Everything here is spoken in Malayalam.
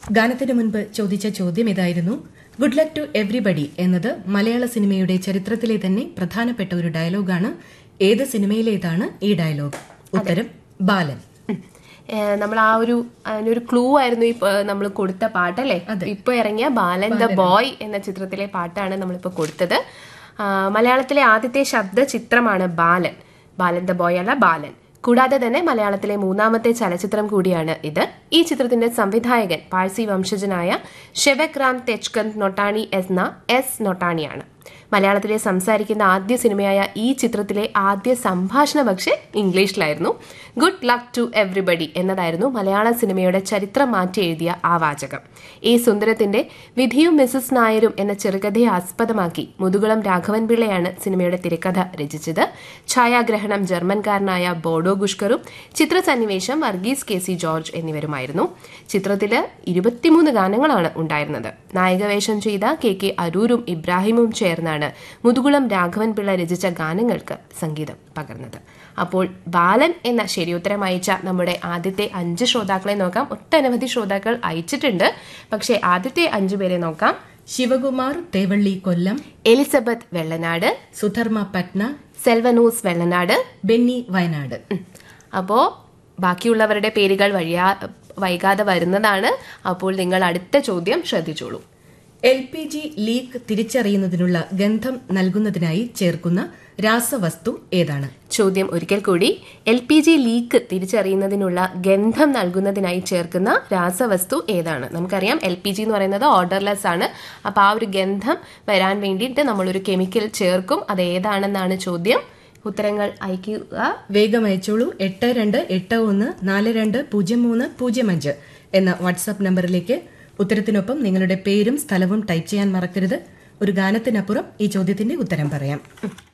ഗാനത്തിന് മുൻപ് ചോദിച്ച ചോദ്യം ഇതായിരുന്നു ഗുഡ് ലക്ക് ടു എവ്രിബഡി എന്നത് മലയാള സിനിമയുടെ ചരിത്രത്തിലെ തന്നെ പ്രധാനപ്പെട്ട ഒരു ഡയലോഗാണ് ഏത് സിനിമയിലേതാണ് ഈ ഡയലോഗ് ഉത്തരം ബാലൻ നമ്മൾ ആ ഒരു അതിനൊരു ക്ലൂ ആയിരുന്നു ഈ നമ്മൾ കൊടുത്ത പാട്ടല്ലേ ഇപ്പൊ ഇറങ്ങിയ ബാലൻ ദ ബോയ് എന്ന ചിത്രത്തിലെ പാട്ടാണ് നമ്മളിപ്പോ കൊടുത്തത് ആ, മലയാളത്തിലെ ആദ്യത്തെ ശബ്ദ ചിത്രമാണ് ബാലൻ ബാലൻ ദ ബോയ് അല്ല ബാലൻ കൂടാതെ തന്നെ മലയാളത്തിലെ മൂന്നാമത്തെ ചലച്ചിത്രം കൂടിയാണ് ഇത് ഈ ചിത്രത്തിന്റെ സംവിധായകൻ പാഴ്സി വംശജനായ ഷെബക് റാം തെജ്കന്ത് നൊട്ടാണി എന്ന എസ് നൊട്ടാണിയാണ് മലയാളത്തിലെ സംസാരിക്കുന്ന ആദ്യ സിനിമയായ ഈ ചിത്രത്തിലെ ആദ്യ സംഭാഷണം പക്ഷേ ഇംഗ്ലീഷിലായിരുന്നു ഗുഡ് ലക്ക് ടു എവ്രിബഡി എന്നതായിരുന്നു മലയാള സിനിമയുടെ ചരിത്രം മാറ്റി എഴുതിയ ആ വാചകം ഈ സുന്ദരത്തിന്റെ വിധിയും മിസസ് നായരും എന്ന ചെറുകഥയെ ആസ്പദമാക്കി മുതുകുളം രാഘവൻ പിള്ളയാണ് സിനിമയുടെ തിരക്കഥ രചിച്ചത് ഛായാഗ്രഹണം ജർമ്മൻകാരനായ ബോഡോ ഗുഷ്കറും ചിത്രസന്നിവേശം വർഗീസ് കെ സി ജോർജ് എന്നിവരുമായിരുന്നു ചിത്രത്തില് ഇരുപത്തിമൂന്ന് ഗാനങ്ങളാണ് ഉണ്ടായിരുന്നത് നായകവേഷം ചെയ്ത കെ കെ അരൂരും ഇബ്രാഹിമും ചേർന്നാണ് മുതുകുളം രാഘവൻ പിള്ള രചിച്ച ഗാനങ്ങൾക്ക് സംഗീതം പകർന്നത് അപ്പോൾ ബാലൻ എന്ന ശരിയുത്തരം അയച്ച നമ്മുടെ ആദ്യത്തെ അഞ്ച് ശ്രോതാക്കളെ നോക്കാം ഒട്ടനവധി ശ്രോതാക്കൾ അയച്ചിട്ടുണ്ട് പക്ഷേ ആദ്യത്തെ അഞ്ചു പേരെ നോക്കാം ശിവകുമാർ തേവള്ളി കൊല്ലം എലിസബത്ത് വെള്ളനാട് സുധർമ്മ പട്ന സെൽവനൂസ് വെള്ളനാട് ബെന്നി വയനാട് ഉം. അപ്പോ ബാക്കിയുള്ളവരുടെ പേരുകൾ വഴിയാ വൈകാതെ വരുന്നതാണ് അപ്പോൾ നിങ്ങൾ അടുത്ത ചോദ്യം ശ്രദ്ധിച്ചോളൂ എൽ പി ജി ലീക്ക് തിരിച്ചറിയുന്നതിനുള്ള ഗന്ധം നൽകുന്നതിനായി ചേർക്കുന്ന രാസവസ്തു ഏതാണ് ചോദ്യം ഒരിക്കൽ കൂടി എൽ പി ജി ലീക്ക് തിരിച്ചറിയുന്നതിനുള്ള ഗന്ധം നൽകുന്നതിനായി ചേർക്കുന്ന രാസവസ്തു ഏതാണ് നമുക്കറിയാം എൽ പി ജി എന്ന് പറയുന്നത് ഓർഡർലെസ് ആണ് അപ്പൊ ആ ഒരു ഗന്ധം വരാൻ വേണ്ടിയിട്ട് നമ്മളൊരു കെമിക്കൽ ചേർക്കും അത് ഏതാണെന്നാണ് ചോദ്യം ഉത്തരങ്ങൾ അയക്കുക വേഗം അയച്ചോളൂ എട്ട് രണ്ട് എട്ട് ഒന്ന് നാല് രണ്ട് പൂജ്യം മൂന്ന് പൂജ്യം അഞ്ച് എന്ന വാട്സാപ്പ് നമ്പറിലേക്ക് ഉത്തരത്തിനൊപ്പം നിങ്ങളുടെ പേരും സ്ഥലവും ടൈപ്പ് ചെയ്യാൻ മറക്കരുത് ഒരു ഗാനത്തിനപ്പുറം ഈ ചോദ്യത്തിന്റെ ഉത്തരം പറയാം